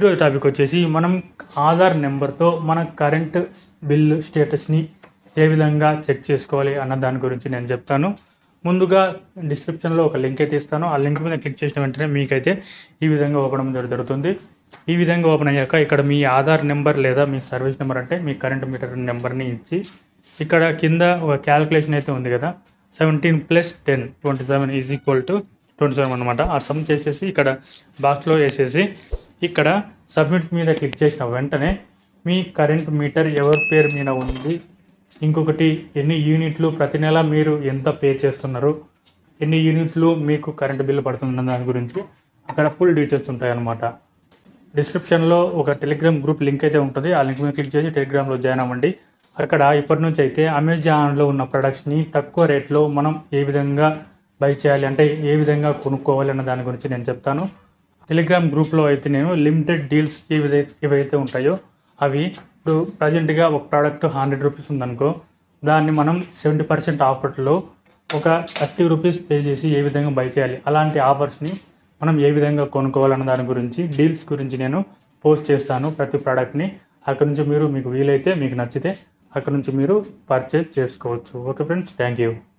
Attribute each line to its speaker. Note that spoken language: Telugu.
Speaker 1: ఈరోజు టాపిక్ వచ్చేసి మనం ఆధార్ నెంబర్తో మన కరెంట్ బిల్ స్టేటస్ని ఏ విధంగా చెక్ చేసుకోవాలి అన్న దాని గురించి నేను చెప్తాను ముందుగా డిస్క్రిప్షన్లో ఒక లింక్ అయితే ఇస్తాను ఆ లింక్ మీద క్లిక్ చేసిన వెంటనే మీకైతే ఈ విధంగా ఓపెన్ అవ్వడం జరుగుతుంది ఈ విధంగా ఓపెన్ అయ్యాక ఇక్కడ మీ ఆధార్ నెంబర్ లేదా మీ సర్వీస్ నెంబర్ అంటే మీ కరెంట్ మీటర్ నెంబర్ని ఇచ్చి ఇక్కడ కింద ఒక క్యాలిక్యులేషన్ అయితే ఉంది కదా seventeen plus ten twenty seven is equal to twenty seven అనమాట ఆ సమ్ చేసేసి ఇక్కడ బాక్స్లో వేసేసి ఇక్కడ సబ్మిట్ మీద క్లిక్ చేసిన వెంటనే మీ కరెంట్ మీటర్ ఎవరి పేరు మీద ఉంది ఇంకొకటి ఎన్ని యూనిట్లు ప్రతి నెల మీరు ఎంత పే చేస్తున్నారు ఎన్ని యూనిట్లు మీకు కరెంట్ బిల్లు పడుతుందన్న దాని గురించి అక్కడ ఫుల్ డీటెయిల్స్ ఉంటాయి అన్నమాట డిస్క్రిప్షన్లో ఒక టెలిగ్రామ్ గ్రూప్ లింక్ అయితే ఉంటుంది ఆ లింక్ మీద క్లిక్ చేసి టెలిగ్రామ్లో జాయిన్ అవ్వండి అక్కడ ఇప్పటి నుంచి అయితే అమెజాన్లో ఉన్న ప్రొడక్ట్స్ని తక్కువ రేట్లో మనం ఏ విధంగా బై చేయాలి అంటే ఏ విధంగా కొనుక్కోవాలి అన్న దాని గురించి నేను చెప్తాను టెలిగ్రామ్ గ్రూప్లో అయితే నేను లిమిటెడ్ డీల్స్ ఏవైతే ఏవైతే ఉంటాయో అవి ఇప్పుడు ప్రజెంట్గా ఒక ప్రోడక్ట్ హండ్రెడ్ రూపీస్ ఉందనుకో దాన్ని మనం సెవెంటీ పర్సెంట్ ఆఫర్లో ఒక థర్టీ రూపీస్ పే చేసి ఏ విధంగా బై చేయాలి అలాంటి ఆఫర్స్ని మనం ఏ విధంగా కొనుక్కోవాలన్న దాని గురించి డీల్స్ గురించి నేను పోస్ట్ చేస్తాను ప్రతి ప్రోడక్ట్ని అక్కడ నుంచి మీరు మీకు వీలైతే మీకు నచ్చితే అక్కడ నుంచి మీరు పర్చేజ్ చేసుకోవచ్చు ఓకే ఫ్రెండ్స్ థ్యాంక్ యూ